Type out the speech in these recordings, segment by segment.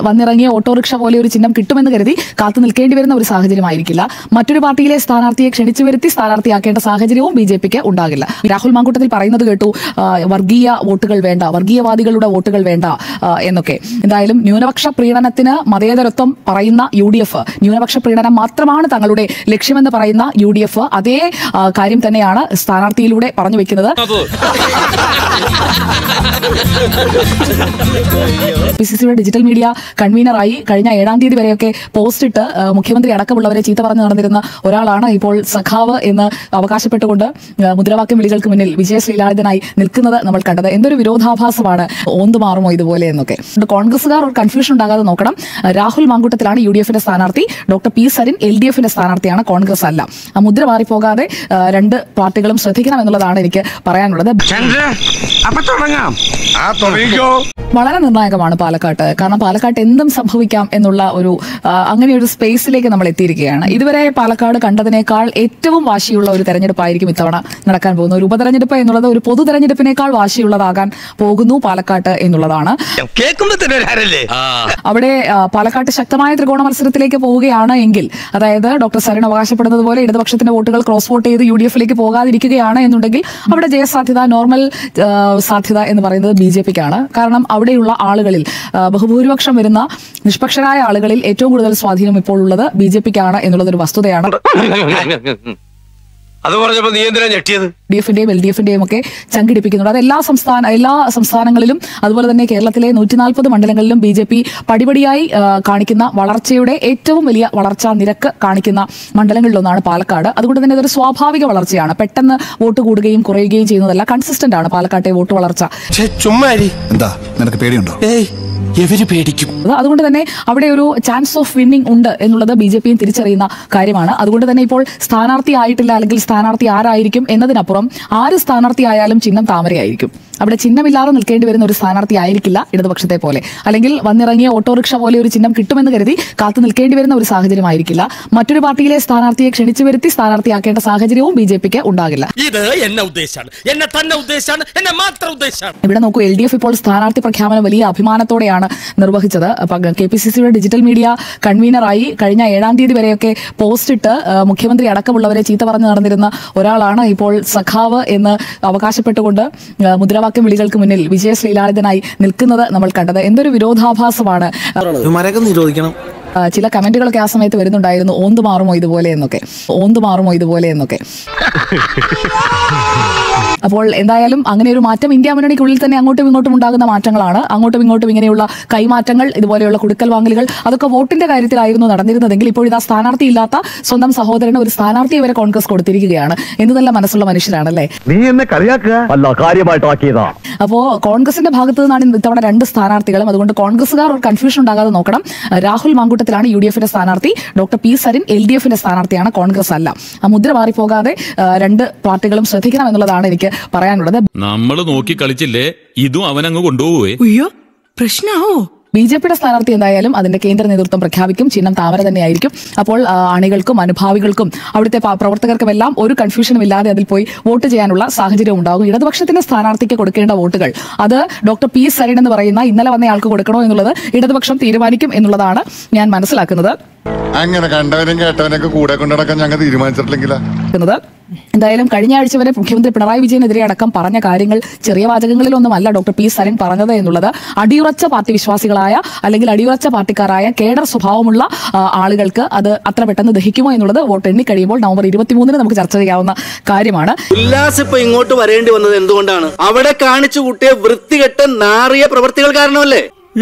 വന്നിറങ്ങിയ autorickshaw പോലെ ഒരു ചിഹ്നം കിട്ടുമെന്ന് കരുതി കാത്തു നിൽക്കേണ്ടി വരുന്ന ഒരു സാഹചര്യമായിരിക്കില്ല മറ്റൊരു പാർട്ടിയിലെ സ്ഥാനാർത്ഥിയെ ക്ഷണിച്ചു വരുത്തി സ്ഥാനാർത്ഥിയാക്കേണ്ട സാഹചര്യവും ബി ജെ പിക്ക് ഉണ്ടാകില്ല രാഹുൽ മാങ്കൂട്ടത്തിൽ പറയുന്നത് കേട്ടു ആ, വർഗീയ വോട്ടുകൾ വേണ്ട വർഗീയവാദികളുടെ വോട്ടുകൾ വേണ്ട ആ, എന്നൊക്കെ എന്തായാലും ന്യൂനപക്ഷ പ്രീണനത്തിന് മതേതരത്വം പറയുന്ന യു ഡി എഫ് ന്യൂനപക്ഷ പ്രീണനം മാത്രമാണ് തങ്ങളുടെ ലക്ഷ്യമെന്ന് പറയുന്ന യു ഡി എഫ് അതേ ആ, കാര്യം തന്നെയാണ് സ്ഥാനാർത്ഥിയിലൂടെ പറഞ്ഞു വെക്കുന്നത് പി സി സിയുടെ ഡിജിറ്റൽ മീഡിയ കൺവീനറായി കഴിഞ്ഞ ഏഴാം തീയതി വരെയൊക്കെ പോസ്റ്റ് ഇട്ട് ആ, മുഖ്യമന്ത്രി അടക്കമുള്ളവരെ ചീത്ത പറഞ്ഞു നടന്നിരുന്ന ഒരാളാണ് ഇപ്പോൾ സഖാവ് എന്ന് അവകാശപ്പെട്ടുകൊണ്ട് ആ, മുദ്രാവാക്യം വിളികൾക്ക് മുന്നിൽ വിജയശ്രീലാളിതനായി നിൽക്കുന്നത് നമ്മൾ കണ്ടത് എന്തൊരു വിരോധാഭാസമാണ് ഓന്ത് മാറുമോ ഇതുപോലെ എന്നൊക്കെ അതുകൊണ്ട് കോൺഗ്രസുകാർ ഒരു കൺഫ്യൂഷൻ ഉണ്ടാകാതെ നോക്കണം ആ, രാഹുൽ മാങ്കൂട്ടത്തിലാണ് യു ഡി എഫിന്റെ സ്ഥാനാർത്ഥി doctor P Sarin L D എഫിന്റെ സ്ഥാനാർത്ഥിയാണ് കോൺഗ്രസ് അല്ല ആ മുദ്ര മാറിപ്പോകാതെ ആ, രണ്ട് പാർട്ടികളും ശ്രദ്ധിക്കണം എന്നുള്ളതാണ് എനിക്ക് പറയാനുള്ളത് ചന്ദ്ര അപ്പൊ തുടങ്ങാം ആ തുടങ്ങിക്കോ വളരെ നിർണായകമാണ് പാലക്കാട്ട് കാരണം പാലക്കാട്ട് എന്തും സംഭവിക്കാം എന്നുള്ള ഒരു ആ, അങ്ങനെ ഒരു സ്പേസിലേക്ക് നമ്മൾ എത്തിയിരിക്കുകയാണ് ഇതുവരെ പാലക്കാട് കണ്ടതിനേക്കാൾ ഏറ്റവും വാശിയുള്ള ഒരു തെരഞ്ഞെടുപ്പായിരിക്കും ഇത്തവണ നടക്കാൻ പോകുന്നത് ഒരു ഉപതെരഞ്ഞെടുപ്പ് എന്നുള്ളത് ഒരു പൊതു തെരഞ്ഞെടുപ്പിനേക്കാൾ വാശിയുള്ളതാകാൻ പോകുന്നു പാലക്കാട്ട് എന്നുള്ളതാണ് കേൾക്കുമ്പോ തന്നെ ഒരു ഹരല്ലേ അവിടെ ആ, പാലക്കാട്ട് ശക്തമായ ത്രികോണ മത്സരത്തിലേക്ക് പോവുകയാണ് എങ്കിൽ അതായത് ഡോക്ടർ സരൺ അവകാശപ്പെടുന്നത് പോലെ ഇടതുപക്ഷത്തിന്റെ വോട്ടുകൾ ക്രോസ് വോട്ട് ചെയ്ത് യു ഡി എഫിലേക്ക് പോകാതിരിക്കുകയാണ് എന്നുണ്ടെങ്കിൽ അവിടെ ജയസാധ്യത നോർമൽ ആ, സാധ്യത എന്ന് പറയുന്നത് ബി ജെ പിക്കാണ് കാരണം അവിടെയുള്ള ആളുകളിൽ ആ, ബഹുഭൂരിപക്ഷം വരുന്ന നിഷ്പക്ഷരായ ആളുകളിൽ ഏറ്റവും കൂടുതൽ സ്വാധീനം ഇപ്പോൾ ഉള്ളത് ബി ജെ പിക്കാണ് എന്നുള്ളതൊരു വസ്തുതയാണ് അത് പറഞ്ഞപ്പോ നീ എന്തിനാ ഞെട്ടിയത് ഡി എഫിന്റെയും എൽ ഡി എഫിന്റെയും ഒക്കെ ചങ്കിടിപ്പിക്കുന്നുണ്ട് അത് എല്ലാ സംസ്ഥാന എല്ലാ സംസ്ഥാനങ്ങളിലും അതുപോലെ തന്നെ കേരളത്തിലെ നൂറ്റി നാൽപ്പത് മണ്ഡലങ്ങളിലും ബി ജെ പി പടിപടിയായി ആ, കാണിക്കുന്ന വളർച്ചയുടെ ഏറ്റവും വലിയ വളർച്ചാ നിരക്ക് കാണിക്കുന്ന മണ്ഡലങ്ങളിലൊന്നാണ് പാലക്കാട് അതുകൊണ്ട് തന്നെ ഇതൊരു സ്വാഭാവിക വളർച്ചയാണ് പെട്ടെന്ന് വോട്ട് കൂടുകയും കുറയുകയും ചെയ്യുന്നതല്ല കൺസിസ്റ്റന്റ് ആണ് പാലക്കാട്ടെ വോട്ട് വളർച്ച ചുമ്മാരി എന്താ നിനക്ക് പേടിയുണ്ടോ ഏയ് എവര് പേടിക്കും അത് അതുകൊണ്ട് തന്നെ അവിടെ ഒരു ചാൻസ് ഓഫ് വിന്നിംഗ് ഉണ്ട് എന്നുള്ളത് ബി ജെ പിയും തിരിച്ചറിയുന്ന കാര്യമാണ് അതുകൊണ്ട് തന്നെ ഇപ്പോൾ സ്ഥാനാർത്ഥി ആയിട്ടില്ല അല്ലെങ്കിൽ സ്ഥാനാർത്ഥി ആരായിരിക്കും എന്നതിനപ്പുറം ആര് സ്ഥാനാർത്ഥി ആയാലും ചിഹ്നം താമരയായിരിക്കും അവിടെ ചിഹ്നമില്ലാതെ നിൽക്കേണ്ടി വരുന്ന ഒരു സ്ഥാനാർത്ഥി ആയിരിക്കില്ല ഇടതുപക്ഷത്തെ പോലെ അല്ലെങ്കിൽ വന്നിറങ്ങിയ ഓട്ടോറിക്ഷ പോലെ ഒരു ചിഹ്നം കിട്ടുമെന്ന് കരുതി കാത്തു നിൽക്കേണ്ടി വരുന്ന ഒരു സാഹചര്യമായിരിക്കില്ല മറ്റൊരു പാർട്ടിയിലെ സ്ഥാനാർത്ഥിയെ ക്ഷണിച്ചു വരുത്തി സ്ഥാനാർത്ഥിയാക്കേണ്ട സാഹചര്യവും ബി ജെ പിക്ക് ഉണ്ടാകില്ല ഇത് എന്നെ ഉദ്ദേശാണ് എന്നെ തന്നെ ഉദ്ദേശാണ് എന്നെ മാത്രം ഉദ്ദേശാണ് ഇവിടെ നോക്കൂ എൽ ഡി എഫ് ഇപ്പോൾ സ്ഥാനാർത്ഥി പ്രഖ്യാപനം വലിയ അഭിമാനത്തോടെയാണ് നിർവഹിച്ചത് കെ പി സി സിയുടെ ഡിജിറ്റൽ മീഡിയ കൺവീനറായി കഴിഞ്ഞ ഏഴാം തീയതി വരെയൊക്കെ പോസ്റ്റ് ഇട്ട് ആ, മുഖ്യമന്ത്രി അടക്കമുള്ളവരെ ചീത്ത പറഞ്ഞു നടന്നിരുന്ന ഒരാളാണ് ഇപ്പോൾ സഖാവ് എന്ന് അവകാശപ്പെട്ടുകൊണ്ട് ആ, മുദ്രാവാക്യം വിളികൾക്ക് മുന്നിൽ വിജയശ്രീലാളിതനായി നിൽക്കുന്നത് നമ്മൾ കണ്ടത് എന്തൊരു വിരോധാഭാസമാണ് മരകം നിരോധിക്കണം ആ, ചില കമന്റുകളൊക്കെ ആ സമയത്ത് വരുന്നുണ്ടായിരുന്നു ഓന്ത് മാറുമോ ഇതുപോലെ എന്നൊക്കെ ഓന്ത് മാറുമോ ഇതുപോലെ എന്നൊക്കെ അപ്പോൾ എന്തായാലും അങ്ങനെ ഒരു മാറ്റം ഇന്ത്യ മുന്നണിക്കുള്ളിൽ തന്നെ അങ്ങോട്ടും ഇങ്ങോട്ടും ഉണ്ടാകുന്ന മാറ്റങ്ങളാണ് അങ്ങോട്ടും ഇങ്ങോട്ടും ഇങ്ങനെയുള്ള കൈമാറ്റങ്ങൾ ഇതുപോലെയുള്ള കുടുക്കൽ വാങ്ങലുകൾ അതൊക്കെ വോട്ടിന്റെ കാര്യത്തിലായിരുന്നു നടന്നിരുന്നതെങ്കിൽ ഇപ്പോൾ ഇതാ സ്ഥാനാർത്ഥി ഇല്ലാത്ത സ്വന്തം സഹോദരന് ഒരു സ്ഥാനാർത്ഥിയെ വരെ കോൺഗ്രസ് കൊടുത്തിരിക്കുകയാണ് എന്ന് നല്ല മനസ്സുള്ള മനുഷ്യരാണല്ലേ നീ എന്നെ കളിയാക്കുക അല്ല കാര്യമായിട്ടാക്കിയതാ അപ്പോ കോൺഗ്രസിന്റെ ഭാഗത്തു നിന്നാണ് ഇത്തവണ രണ്ട് സ്ഥാനാർത്ഥികളും അതുകൊണ്ട് കോൺഗ്രസുകാർ ഒരു കൺഫ്യൂഷൻ ഉണ്ടാകാതെ നോക്കണം രാഹുൽ മാങ്കൂട്ടത്തിലാണ് യു ഡി എഫിന്റെ സ്ഥാനാർത്ഥി doctor P Sarin L D എഫിന്റെ സ്ഥാനാർത്ഥിയാണ് കോൺഗ്രസ് അല്ല ആ മുദ്ര മാറിപ്പോകാതെ ആ, രണ്ട് പാർട്ടികളും ശ്രദ്ധിക്കണം എന്നുള്ളതാണ് എനിക്ക് പറയാനുള്ളത് നമ്മൾ നോക്കി കളിച്ചില്ലേ ഇതും അവനങ്ങ് കൊണ്ടുപോവേ അയ്യോ പ്രശ്നാവോ ബി ജെ പിയുടെ സ്ഥാനാർത്ഥി എന്തായാലും അതിന്റെ കേന്ദ്ര നേതൃത്വം പ്രഖ്യാപിക്കും ചിഹ്നം താമര തന്നെയായിരിക്കും അപ്പോൾ ആ, അണികൾക്കും അനുഭാവികൾക്കും അവിടുത്തെ പ- പ്രവർത്തകർക്കും എല്ലാം ഒരു കൺഫ്യൂഷനും ഇല്ലാതെ അതിൽ പോയി വോട്ട് ചെയ്യാനുള്ള സാഹചര്യം ഉണ്ടാകും ഇടതുപക്ഷത്തിന്റെ സ്ഥാനാർത്ഥിക്ക് കൊടുക്കേണ്ട വോട്ടുകൾ അത് ഡോക്ടർ പി സരിൻ എന്ന് പറയുന്ന ഇന്നലെ വന്നയാൾക്ക് കൊടുക്കണോ എന്നുള്ളത് ഇടതുപക്ഷം തീരുമാനിക്കും എന്നുള്ളതാണ് ഞാൻ മനസ്സിലാക്കുന്നത് അങ്ങനെ കണ്ടവനും കേട്ടവനൊക്കെ കൂടെ കൊണ്ടടക്കാൻ ഞങ്ങൾ തീരുമാനിച്ചിട്ടില്ലെങ്കിലാ ക്കുന്നത് എന്തായാലും കഴിഞ്ഞ ആഴ്ച വരെ മുഖ്യമന്ത്രി പിണറായി വിജയനെതിരെ അടക്കം പറഞ്ഞ കാര്യങ്ങൾ ചെറിയ വാചകങ്ങളിലൊന്നുമല്ല ഡോക്ടർ പി സരൻ പറഞ്ഞത് എന്നുള്ളത് അടിയുറച്ച പാർട്ടി വിശ്വാസികളായ അല്ലെങ്കിൽ അടിയുറച്ച പാർട്ടിക്കാരായ കേഡർ സ്വഭാവമുള്ള ആ, ആളുകൾക്ക് അത് അത്ര പെട്ടെന്ന് ദഹിക്കുമോ എന്നുള്ളത് വോട്ട് എണ്ണി കഴിയുമ്പോൾ നവംബർ ഇരുപത്തിമൂന്നിന് നമുക്ക് ചർച്ച ചെയ്യാവുന്ന കാര്യമാണ് ഉല്ലാസ് ഇപ്പൊ ഇങ്ങോട്ട് വരേണ്ടി വന്നത് എന്തുകൊണ്ടാണ് അവിടെ കാണിച്ചു കൂട്ടിയ വൃത്തികെട്ട നാറിയ പ്രവർത്തികൾ കാരണമല്ലേ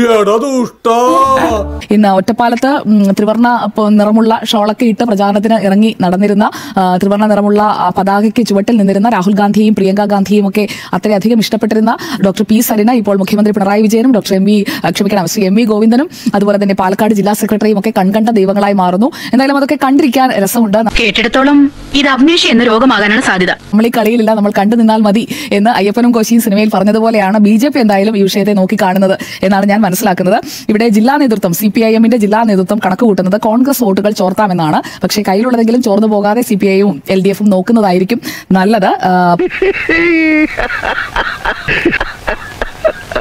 ഇന്ന് ഒറ്റപ്പാലത്ത് ഉം, ത്രിവർണ്ണ പ- നിറമുള്ള ഷോളൊക്കെ ഇട്ട് പ്രചാരണത്തിന് ഇറങ്ങി നടന്നിരുന്ന ആ, ത്രിവർണ്ണ നിറമുള്ള ആ, പതാകയ്ക്ക് ചുവട്ടിൽ നിന്നിരുന്ന രാഹുൽ ഗാന്ധിയും പ്രിയങ്ക ഗാന്ധിയും ഒക്കെ അത്രയധികം ഇഷ്ടപ്പെട്ടിരുന്ന ഡോക്ടർ പി സരിന ഇപ്പോൾ മുഖ്യമന്ത്രി പിണറായി വിജയനും ഡോക്ടർ എം വി ആ, ക്ഷമിക്കണം ശ്രീ എം വി ഗോവിന്ദനും അതുപോലെ തന്നെ പാലക്കാട് ജില്ലാ സെക്രട്ടറിയും ഒക്കെ കൺകണ്ട ദൈവങ്ങളായി മാറുന്നു എന്തായാലും അതൊക്കെ കണ്ടിരിക്കാൻ രസമുണ്ട് കേട്ടിടത്തോളം ഇത് അഭിനേഷ എന്ന രോഗമാകാനാണ് സാധ്യത നമ്മൾ ഈ കളിയിലില്ല നമ്മൾ കണ്ടു നിന്നാൽ മതി എന്ന് അയ്യപ്പനും കോശിയും സിനിമയിൽ പറഞ്ഞതുപോലെയാണ് ബി ജെ പി എന്തായാലും ഈ വിഷയത്തെ നോക്കി കാണുന്നത് എന്നാണ് ഞാൻ മനസ്സിലാക്കുന്നത് ഇവിടെ ജില്ലാ നേതൃത്വം സി പി ഐ എമ്മിന്റെ ജില്ലാ നേതൃത്വം കണക്ക് കൂട്ടുന്നത് കോൺഗ്രസ് വോട്ടുകൾ ചോർത്താമെന്നാണ് പക്ഷേ കയ്യിലുള്ളതെങ്കിലും ചോർന്നു പോകാതെ സി പി ഐയും എൽ ഡി എഫും നോക്കുന്നതായിരിക്കും നല്ലത് ആ,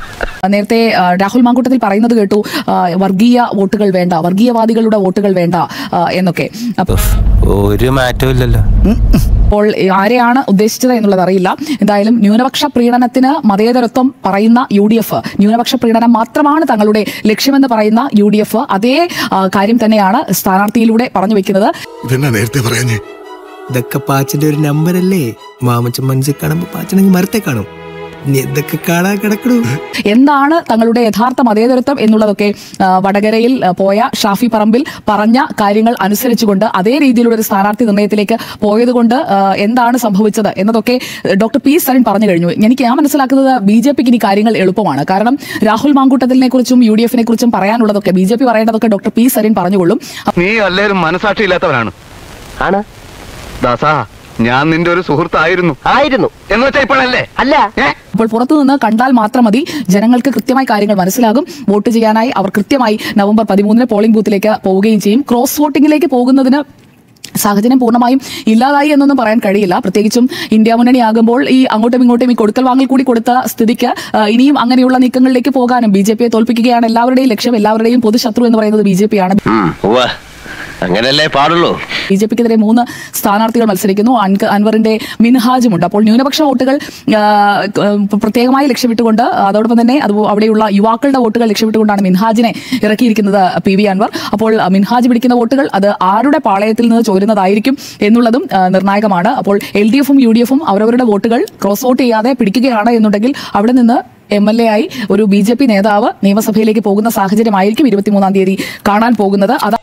നേരത്തെ ആ, രാഹുൽ മാങ്കൂട്ടത്തിൽ പറയുന്നത് കേട്ടു ആ, വർഗീയ വോട്ടുകൾ വേണ്ട വർഗീയവാദികളുടെ വോട്ടുകൾ വേണ്ട ആ, എന്നൊക്കെ അപ്പ- ഒരു മാറ്റവും ഇല്ലല്ലോ അപ്പോൾ ആരെയാണ് ഉദ്ദേശിച്ചത് എന്നുള്ളത് അറിയില്ല എന്തായാലും ന്യൂനപക്ഷ പ്രീണനത്തിന് മതേതരത്വം പറയുന്ന യു ഡി എഫ് ന്യൂനപക്ഷ പ്രീണനം മാത്രമാണ് തങ്ങളുടെ ലക്ഷ്യമെന്ന് പറയുന്ന യു ഡി എഫ് അതേ ആ, കാര്യം തന്നെയാണ് സ്ഥാനാർത്ഥിയിലൂടെ പറഞ്ഞു വെക്കുന്നത് ഇതെന്നാ നേരത്തെ പറയാഞ്ഞേ ഇതൊക്കെ പാച്ചിന്റെ ഒരു നമ്പർ അല്ലേ മാമച്ചൻ മനസ്സിൽ കാണുമ്പോ പാച്ചനെങ്കിൽ മരത്തെ കാണും ഇനി എന്തൊക്കെ കാണാൻ കിടക്കണു എന്താണ് തങ്ങളുടെ യഥാർത്ഥ മതേതരത്വം എന്നുള്ളതൊക്കെ ആ, വടകരയിൽ ആ, പോയ ഷാഫി പറമ്പിൽ പറഞ്ഞ കാര്യങ്ങൾ അനുസരിച്ചുകൊണ്ട് അതേ രീതിയിലുള്ള ഒരു സ്ഥാനാർത്ഥി നിർണയത്തിലേക്ക് പോയതുകൊണ്ട് ആ, എന്താണ് സംഭവിച്ചത് എന്നതൊക്കെ ഡോക്ടർ പി സരൺ പറഞ്ഞു കഴിഞ്ഞു എനിക്ക് ഞാൻ മനസ്സിലാക്കുന്നത് ബി ജെ പിക്ക് ഇനി കാര്യങ്ങൾ എളുപ്പമാണ് കാരണം രാഹുൽ മാങ്കൂട്ടത്തിനെ കുറിച്ചും യു ഡി എഫിനെ കുറിച്ചും പറയാനുള്ളതൊക്കെ ബി ജെ പി പറയേണ്ടതൊക്കെ ഡോക്ടർ പി സരൺ പറഞ്ഞുകൊള്ളും നീ അല്ലേലും മനസാക്ഷി ഇല്ലാത്തവനാണ് ആണ് ദാസാ ഞാൻ നിന്റെ ഒരു സുഹൃത്തായിരുന്നു ആയിരുന്നു എന്ന് വെച്ചാ ഇപ്പോഴല്ലേ അല്ല അപ്പോൾ പുറത്തുനിന്ന് കണ്ടാൽ മാത്രം മതി ജനങ്ങൾക്ക് കൃത്യമായി കാര്യങ്ങൾ മനസ്സിലാകും വോട്ട് ചെയ്യാനായി അവർ കൃത്യമായി നവംബർ പതിമൂന്നിന് പോളിംഗ് ബൂത്തിലേക്ക് പോവുകയും ചെയ്യും ക്രോസ് വോട്ടിംഗിലേക്ക് പോകുന്നതിന് സാഹചര്യം പൂർണ്ണമായും ഇല്ലാതായി എന്നൊന്നും പറയാൻ കഴിയില്ല പ്രത്യേകിച്ചും ഇന്ത്യ മുന്നണിയാകുമ്പോൾ ഈ അങ്ങോട്ടും ഇങ്ങോട്ടും ഈ കൊടുക്കൽ വാങ്ങൽ കൂടി കൊടുത്ത സ്ഥിതിക്ക് ആ, ഇനിയും അങ്ങനെയുള്ള നീക്കങ്ങളിലേക്ക് പോകാനും ബി ജെ പിയെ തോൽപ്പിക്കുകയാണ് എല്ലാവരുടെയും ലക്ഷ്യം എല്ലാവരുടെയും പൊതുശത്രു എന്ന് പറയുന്നത് ബി ജെ പി ആണ് അങ്ങനല്ലേ പാടുള്ളൂ ബി ജെ പിക്കെതിരെ മൂന്ന് സ്ഥാനാർത്ഥികൾ മത്സരിക്കുന്നു അൻക- അൻവറിന്റെ മിൻഹാജുമുണ്ട് അപ്പോൾ ന്യൂനപക്ഷ വോട്ടുകൾ ആ, ക- പ്രത്യേകമായി ലക്ഷ്യമിട്ടുകൊണ്ട് അതോടൊപ്പം തന്നെ അത് അവിടെയുള്ള യുവാക്കളുടെ വോട്ടുകൾ ലക്ഷ്യമിട്ടുകൊണ്ടാണ് മിൻഹാജിനെ ഇറക്കിയിരിക്കുന്നത് പി വി അൻവർ അപ്പോൾ ആ, മിൻഹാജ് പിടിക്കുന്ന വോട്ടുകൾ അത് ആരുടെ പാളയത്തിൽ നിന്ന് ചോരുന്നതായിരിക്കും എന്നുള്ളതും ആ, നിർണായകമാണ് അപ്പോൾ എൽ ഡി എഫും യു ഡി എഫും അവരവരുടെ വോട്ടുകൾ ക്രോസ് വോട്ട് ചെയ്യാതെ പിടിക്കുകയാണ് എന്നുണ്ടെങ്കിൽ അവിടെ നിന്ന് എം എൽ എ ആയി ഒരു ബി ജെ പി നേതാവ് നിയമസഭയിലേക്ക് പോകുന്ന സാഹചര്യമായിരിക്കും ഇരുപത്തിമൂന്നാം തീയതി കാണാൻ പോകുന്നത് അതാ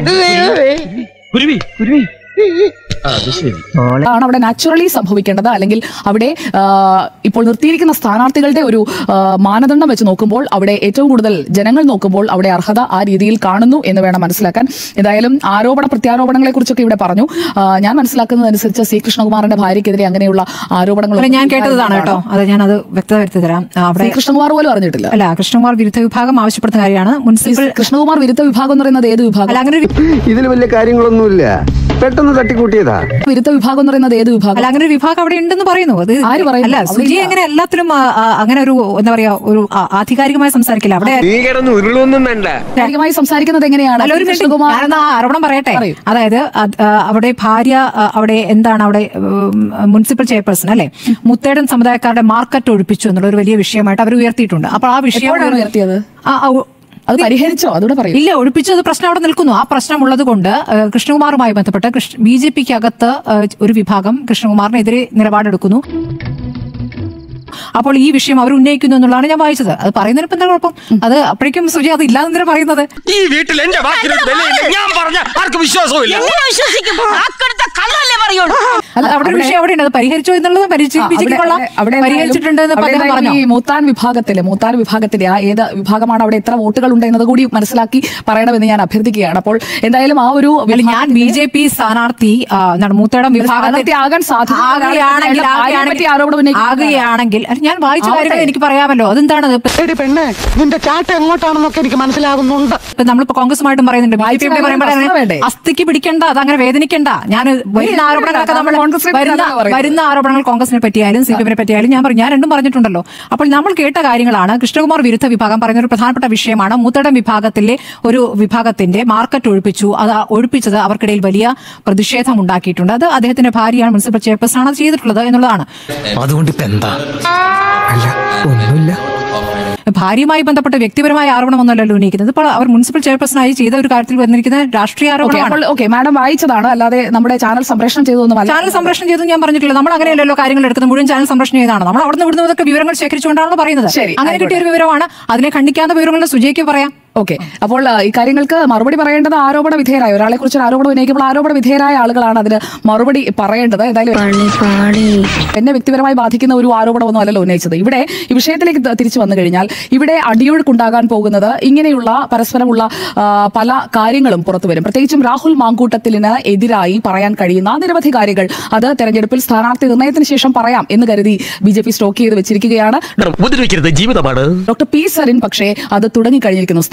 അതാണ് അവിടെ നാച്ചുറലി സംഭവിക്കേണ്ടത് അല്ലെങ്കിൽ അവിടെ ആ, ഇപ്പോൾ നിർത്തിയിരിക്കുന്ന സ്ഥാനാർത്ഥികളുടെ ഒരു ആ, മാനദണ്ഡം വെച്ച് നോക്കുമ്പോൾ അവിടെ ഏറ്റവും കൂടുതൽ ജനങ്ങൾ നോക്കുമ്പോൾ അവിടെ അർഹത ആ രീതിയിൽ കാണുന്നു എന്ന് വേണം മനസ്സിലാക്കാൻ എന്തായാലും ആരോപണ പ്രത്യാരോപണങ്ങളെ കുറിച്ചൊക്കെ ഇവിടെ പറഞ്ഞു ആ, ഞാൻ മനസ്സിലാക്കുന്നതനുസരിച്ച് സി കൃഷ്ണകുമാറിന്റെ ഭാര്യയ്ക്കെതിരെ അങ്ങനെയുള്ള ആരോപണങ്ങൾ അല്ല ഞാൻ കേട്ടതാണ് കേട്ടോ അത് ഞാനത് വ്യക്തത വരുത്തി തരാം ആ, അവിടെ സി കൃഷ്ണകുമാർ പോലും അറിഞ്ഞിട്ടില്ല അല്ല കൃഷ്ണകുമാർ വിരുദ്ധ വിഭാഗം ആവശ്യപ്പെടുന്ന കാര്യമാണ് മുനിസിപ്പൽ കൃഷ്ണകുമാർ വിരുദ്ധ വിഭാഗം എന്ന് പറയുന്നത് ഏത് വിഭാഗം അല്ല അങ്ങനെ ഒരു ഇതിൽ വലിയ കാര്യങ്ങളൊന്നുമില്ല പെട്ടെന്ന് തട്ടിക്കൂട്ടിയതാ വിരുദ്ധ വിഭാഗം എന്ന് പറയുന്നത് ഏത് വിഭാഗം അല്ല അങ്ങനെ ഒരു വിഭാഗം അവിടെ ഉണ്ടെന്ന് പറയുന്നു അത് ആര് പറയുന്നു? അല്ല അവിടെ സുജി ഇല്ല. അങ്ങനെ എല്ലാത്തിലും ആ, ആ, അങ്ങനെ ഒരു എന്താ പറയാ ഒരു ആ, ആധികാരികമായി സംസാരിക്കില്ല അവിടെ നീ കിടന്ന് ഉരുളൊന്നും വേണ്ട ഔദ്യോഗികമായി സംസാരിക്കുന്നത് എങ്ങനെയാണ് അല്ല ഒരു സി മിനിറ്റ് കൃഷ്ണകുമാർ ഞാനൊന്ന് ആ ആരോപണം പറയട്ടെ പറയൂ. അതായത് അത്, ആ, അവിടെ ഭാര്യ ആ, അവിടെ എന്താണ് അവിടെ ഉം, മുനിസിപ്പൽ ചെയർപേഴ്സൺ അല്ലെ മുത്തേടൻ സമുദായക്കാരുടെ മാർക്കറ്റ് ഒഴിപ്പിച്ചു എന്നുള്ള ഒരു വലിയ വിഷയമായിട്ട് അവർ ഉയർത്തിയിട്ടുണ്ട് അപ്പോൾ ആ വിഷയം എപ്പോഴാണ് ഉയർത്തിയത് ആ, ആ, ഒ- അത് പരിഹരിച്ചോ അതുകൂടെ പറയൂ ഇല്ല ഒഴിപ്പിച്ചത് പ്രശ്നം അവിടെ നിൽക്കുന്നു ആ പ്രശ്നം ഉള്ളത് കൊണ്ട് ഏഹ്, കൃഷ്ണകുമാറുമായി ബന്ധപ്പെട്ട് ബി ജെ പിക്ക് അകത്ത് ഏഹ്, ഒരു വിഭാഗം കൃഷ്ണകുമാറിനെതിരെ നിലപാടെടുക്കുന്നു അപ്പോൾ ഈ വിഷയം അവർ ഉന്നയിക്കുന്നു എന്നുള്ളതാണ് ഞാൻ വായിച്ചത് അത് പറയുന്നതിന് ഇപ്പം എന്താ കുഴപ്പം അത് അപ്പോഴേക്കും സുജി അത് ഇല്ലാതെന്തിനാ പറയുന്നത് ഈ വീട്ടിൽ എന്റെ വാക്കിനൊരു വിലയില്ല ഞാൻ പറഞ്ഞ ആർക്കും വിശ്വാസമില്ല അല്ല അവിടെ ഒരു വിഷയം അവിടെ ഉണ്ട് അത് പരിഹരിച്ചോ എന്നുള്ളത് പരിഹരിച്ച് ആ, ബി ജെ അവിടെ- കൊള്ളാം അവിടെ- അവിടെ പരിഹരിച്ചിട്ടുണ്ട് എന്ന് അവിടെ അദ്ദേഹം എന്തായാലും പറഞ്ഞു ഈ മൂത്താൻ വിഭാഗത്തിലെ മൂത്താൻ വിഭാഗത്തിലെ ആ ഏത് വിഭാഗമാണ് അവിടെ എത്ര വോട്ടുകൾ ഉണ്ട് എന്നത് കൂടി മനസ്സിലാക്കി പറയണമെന്ന് ഞാൻ അഭ്യർത്ഥിക്കുകയാണ് അപ്പോൾ എന്തായാലും ആ ഒരു അല്ല ഞാൻ ബി ജെ പി സ്ഥാനാർത്ഥി ആ, എന്താണ് മൂത്തേടം വിഭാഗത്തിൽ സ്ഥാനാർത്ഥി ആകാൻ സാധ്യത ആകുകയാണെങ്കിൽ ഭാര്യയെ പറ്റി ആരോപണം ഉന്നയിക്കുന്നത് ആകുകയാണെങ്കിൽ അല്ല, ഞാൻ വായിച്ച ആവട്ടെ. കാര്യങ്ങൾ എനിക്ക് പറയാമല്ലോ അതെന്താണ് അത്? പെണ്ണെ നിന്റെ ചാട്ട എങ്ങോട്ടാണെന്നൊക്കെ എനിക്ക് മനസ്സിലാകുന്നുണ്ട് ഇപ്പൊ നമ്മളിപ്പോ കോൺഗ്രസുമായിട്ടും പറയുന്നുണ്ട് ബി ജെ വായിച്ച പി കാര്യങ്ങൾ പറയുമ്പോൾ പ്രശ്നം വേണ്ടേ? അസ്ഥിക്ക് പിടിക്കണ്ട അത് അങ്ങനെ വേദനിക്കണ്ട ഞാൻ വരുന്ന ആരോപണങ്ങളൊക്കെ നമ്മൾ കോൺഗ്രസിനെ പറ്റി വരുന്ന അതാണ് പറയുന്നത്. വരുന്ന ആരോപണങ്ങൾ കോൺഗ്രസിനെ പറ്റിയാലും സി പി എമ്മിനെ പറ്റിയാലും ഞാൻ പറഞ്ഞു ഞാൻ രണ്ടും പറഞ്ഞിട്ടുണ്ടല്ലോ അപ്പോൾ നമ്മൾ കേട്ട കാര്യങ്ങളാണ് കൃഷ്ണകുമാർ വിരുദ്ധ വിഭാഗം പറയുന്ന ഒരു പ്രധാനപ്പെട്ട വിഷയമാണ് മൂത്തടം വിഭാഗത്തിലെ ഒരു വിഭാഗത്തിന്റെ മാർക്കറ്റ് ഒഴിപ്പിച്ചു അത് ആ ഒഴിപ്പിച്ചത് അവർക്കിടയിൽ വലിയ പ്രതിഷേധം ഉണ്ടാക്കിയിട്ടുണ്ട് അത് അദ്ദേഹത്തിന്റെ ഭാര്യയാണ് മുനിസിപ്പൽ ചെയർപേഴ്സൺ ആണ് അത് ചെയ്തിട്ടുള്ളത് എന്നുള്ളതാണ് അതുകൊണ്ട് ഇപ്പൊ എന്താ അല്ല ഒന്നുമില്ല ഭാര്യയുമായി ബന്ധപ്പെട്ട വ്യക്തിപരമായ ആരോപണമൊന്നുമല്ലല്ലോ ഉന്നയിക്കുന്നത് ഇപ്പോൾ അവർ മുനിസിപ്പൽ ചെയർപേഴ്സണായി ചെയ്ത ഒരു കാര്യത്തിൽ വന്നിരിക്കുന്ന രാഷ്ട്രീയ ഓക്കെ ആരോപണമാണ് അപ്പോൾ ഓക്കെ മാഡം വായിച്ചതാണ് അല്ലാതെ നമ്മുടെ ചാനൽ സംപ്രേഷണം ചെയ്തതൊന്നുമല്ല ചാനൽ സംപ്രേഷണം ചെയ്തു ഞാൻ പറഞ്ഞിട്ടില്ല നമ്മൾ അങ്ങനെയല്ലല്ലോ കാര്യങ്ങൾ എടുക്കുന്നത് മുഴുവൻ ചാനൽ സംപ്രേഷണം ചെയ്താണ് നമ്മൾ അവിടുന്ന് ഇവിടുന്നതൊക്കെ വിവരങ്ങൾ ശേഖരിച്ചുകൊണ്ടാണല്ലോ പറയുന്നത് ശരി, അങ്ങനെ കിട്ടിയ ഒരു വിവരമാണ് അതിനെ ഖണ്ഡിക്കാത്ത വിവരങ്ങളുടെ സുജയ്ക്ക് പറയാം ഓക്കെ അപ്പോൾ ആ, ഈ കാര്യങ്ങൾക്ക് മറുപടി പറയേണ്ടത് ആരോപണ വിധേയരായ ഒരാളെ കുറിച്ച് ഒരു ആരോപണം ഉന്നയിക്കുമ്പോൾ ആരോപണ വിധേയരായ ആളുകളാണ് അതിന് മറുപടി പറയേണ്ടത് എന്തായാലും എന്നെ വ്യക്തിപരമായി ബാധിക്കുന്ന ഒരു ആരോപണമൊന്നും അല്ലല്ലോ ഉന്നയിച്ചത് ഇവിടെ ഈ വിഷയത്തിലേക്ക് ത- തിരിച്ചു വന്നു കഴിഞ്ഞാൽ ഇവിടെ അടിയൊഴുക്കുണ്ടാകാൻ പോകുന്നത് ഇങ്ങനെയുള്ള പരസ്പരമുള്ള ആ, പല കാര്യങ്ങളും പുറത്തു വരും പ്രത്യേകിച്ചും രാഹുൽ മാങ്കൂട്ടത്തിലിന് എതിരായി പറയാൻ കഴിയുന്ന നിരവധി കാര്യങ്ങൾ അത് തെരഞ്ഞെടുപ്പിൽ സ്ഥാനാർത്ഥി നിർണയത്തിന് ശേഷം പറയാം എന്ന് കരുതി ബി ജെ പി സ്റ്റോക്ക് ചെയ്ത് വെച്ചിരിക്കുകയാണ് ഉപദ്രവിക്കരുത് ജീവിതമാണ് ഡോക്ടർ പി സരിൻ പക്ഷേ അത് തുടങ്ങിക്കഴിഞ്ഞിരിക്കുന്നു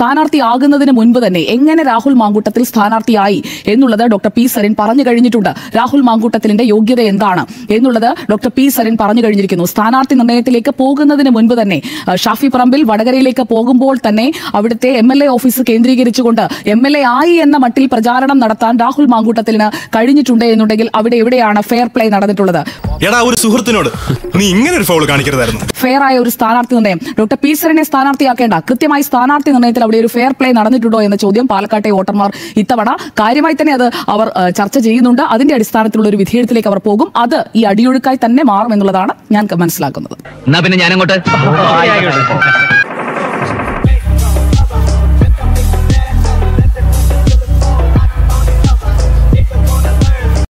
സ്ഥാനാർത്ഥിയാകുന്നതിന് മുൻപ് തന്നെ എങ്ങനെ രാഹുൽ മാങ്കൂട്ടത്തിൽ സ്ഥാനാർത്ഥിയായി എന്നുള്ളത് ഡോക്ടർ പി സരിൻ പറഞ്ഞു കഴിഞ്ഞിട്ടുണ്ട് രാഹുൽ മാങ്കൂട്ടത്തിലിന്റെ യോഗ്യത എന്താണ് എന്നുള്ളത് ഡോക്ടർ പി സരിൻ പറഞ്ഞു കഴിഞ്ഞിരിക്കുന്നു സ്ഥാനാർത്ഥി നിർണയത്തിലേക്ക് പോകുന്നതിന് മുൻപ് തന്നെ ആ, ഷാഫി പറമ്പിൽ വടകരയിലേക്ക് പോകുമ്പോൾ തന്നെ അവിടുത്തെ എം എൽ എ ഓഫീസ് കേന്ദ്രീകരിച്ചുകൊണ്ട് എം എൽ എ ആയി എന്ന മട്ടിൽ പ്രചാരണം നടത്താൻ രാഹുൽ മാങ്കൂട്ടത്തിന് കഴിഞ്ഞിട്ടുണ്ട് എന്നുണ്ടെങ്കിൽ അവിടെ എവിടെയാണ് ഫെയർ പ്ലേ നടന്നിട്ടുള്ളത് എടാ ഒരു സുഹൃത്തിനോട് നീ ഇങ്ങനെ ഒരു ഫൗൾ കാണിക്കരുതായിരുന്നു ഫെയർ ആയ ഒരു സ്ഥാനാർത്ഥി നിർണയം ഡോക്ടർ പി സരനെ സ്ഥാനാർത്ഥിയാക്കേണ്ട കൃത്യമായി സ്ഥാനാർത്ഥി നിർണയത്തിൽ അവിടെ ഒരു ഫെയർ പ്ലേ നടന്നിട്ടുണ്ടോ എന്ന ചോദ്യം പാലക്കാട്ടെ വോട്ടർമാർ ഇത്തവണ കാര്യമായി തന്നെ അത് അവർ ഏഹ്, ചർച്ച ചെയ്യുന്നുണ്ട് അതിന്റെ അടിസ്ഥാനത്തിലുള്ള ഒരു വിധേയത്തിലേക്ക് അവർ പോകും അത് ഈ അടിയൊഴുക്കായി തന്നെ മാറും എന്നുള്ളതാണ് ഞാൻ മനസ്സിലാക്കുന്നത് എന്നാ പിന്നെ ഞാനങ്ങോട്ട്